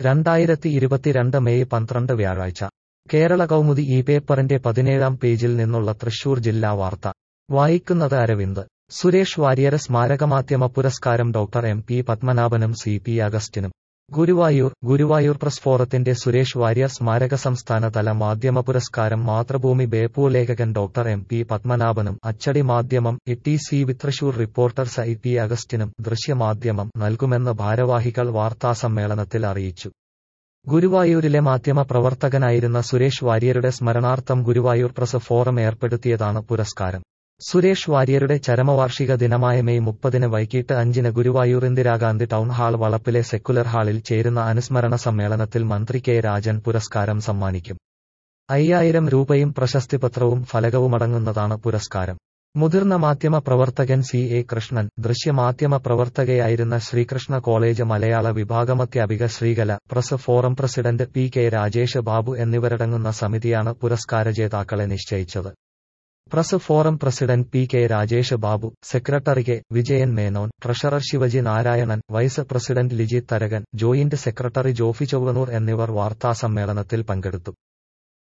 രണ്ടായിരത്തി ഇരുപത്തിരണ്ട് മെയ് പന്ത്രണ്ട് വ്യാഴാഴ്ച കേരള കൗമുദി ഈ പേപ്പറിന്റെ പതിനേഴാം പേജിൽ നിന്നുള്ള തൃശൂർ ജില്ലാ വാർത്ത വായിക്കുന്നത് അരവിന്ദ് സുരേഷ് വാര്യര് സ്മാരകമാധ്യമ പുരസ്കാരം ഡോക്ടർ എം പി പത്മനാഭനും സി പി അഗസ്റ്റിനും ഗുരുവായൂർ ഗുരുവായൂർ പ്രസ് ഫോറത്തിന്റെ സുരേഷ് വാര്യർ സ്മാരക സംസ്ഥാനതല മാധ്യമ പുരസ്കാരം മാതൃഭൂമി ബേപ്പൂർ ലേഖകൻ ഡോക്ടർ എം പി പത്മനാഭനും അച്ചടി മാധ്യമം ഇ സി വിത്രശൂർ റിപ്പോർട്ടർ സൈ പി അഗസ്റ്റിനും ദൃശ്യമാധ്യമം നൽകുമെന്ന് ഭാരവാഹികൾ വാർത്താസമ്മേളനത്തിൽ അറിയിച്ചു ഗുരുവായൂരിലെ മാധ്യമ പ്രവർത്തകനായിരുന്ന സുരേഷ് വാര്യരുടെ സ്മരണാർത്ഥം ഗുരുവായൂർ പ്രസ് ഫോറം ഏർപ്പെടുത്തിയതാണ് പുരസ്കാരം സുരേഷ് വാര്യരുടെ ചരമവാർഷിക ദിനമായ മെയ് മുപ്പതിന് വൈകിട്ട് അഞ്ചിന് ഗുരുവായൂർ ഇന്ദിരാഗാന്ധി ടൗൺ ഹാൾ വളപ്പിലെ സെക്കുലർ ഹാളിൽ ചേരുന്ന അനുസ്മരണ സമ്മേളനത്തിൽ മന്ത്രി കെ രാജൻ പുരസ്കാരം സമ്മാനിക്കും അയ്യായിരം രൂപയും പ്രശസ്തിപത്രവും ഫലകവുമടങ്ങുന്നതാണ് പുരസ്കാരം മുതിർന്ന മാധ്യമ പ്രവർത്തകൻ സി എ കൃഷ്ണൻ ദൃശ്യമാധ്യമ പ്രവർത്തകയായിരുന്ന ശ്രീകൃഷ്ണ കോളേജ് മലയാള വിഭാഗമധ്യാപിക Sreekala press forum president P K Rajesh Babu എന്നിവരടങ്ങുന്ന സമിതിയാണ് പുരസ്കാര ജേതാക്കളെ നിശ്ചയിച്ചത് press forum president P K Rajesh Babu secretary K Vijayan Menon treasurer Shivaji Narayanan vice president Liji Tharakan joint secretary Jofy Chovvannur എന്നിവർ വാർത്താസമ്മേളനത്തിൽ പങ്കെടുത്തു